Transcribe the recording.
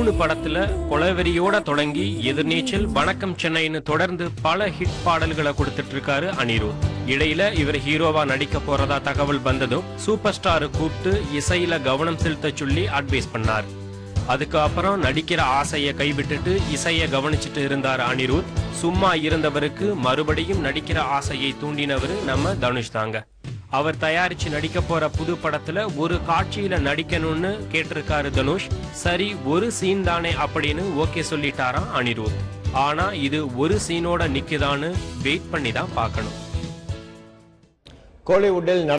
மூணு படத்துல கொலவெறியோட தொடங்கி எதிர்நீச்சல் வணக்கம் சென்னைன்னு தொடர்ந்து பல ஹிட் பாடல்களை கொடுத்துட்டு இருக்காரு அனிருத் இடையில இவர் ஹீரோவா நடிக்க போறதா தகவல் வந்ததும் சூப்பர் ஸ்டாரை கூப்பிட்டு இசையில கவனம் செலுத்த சொல்லி அட்வைஸ் பண்ணார் அதுக்கு அப்புறம் நடிக்கிற ஆசையை கைவிட்டுட்டு இசைய கவனிச்சுட்டு இருந்தார் அனிருத் சும்மா இருந்தவருக்கு மறுபடியும் நடிக்கிற ஆசையை தூண்டினவர் நம்ம தனுஷ் தாங்க அவர் தயாரிச்சு நடிக்க போற புது படத்துல ஒரு காட்சியில நடிக்கணும்னு கேட்டிருக்காரு தனுஷ் சரி ஒரு சீன் தானே அப்படின்னு ஓகே சொல்லிட்டாராம் அனிருத் ஆனா இது ஒரு சீனோட நிக்குதான்னு வெயிட் பண்ணி தான் பார்க்கணும் கோலிவுட்டில்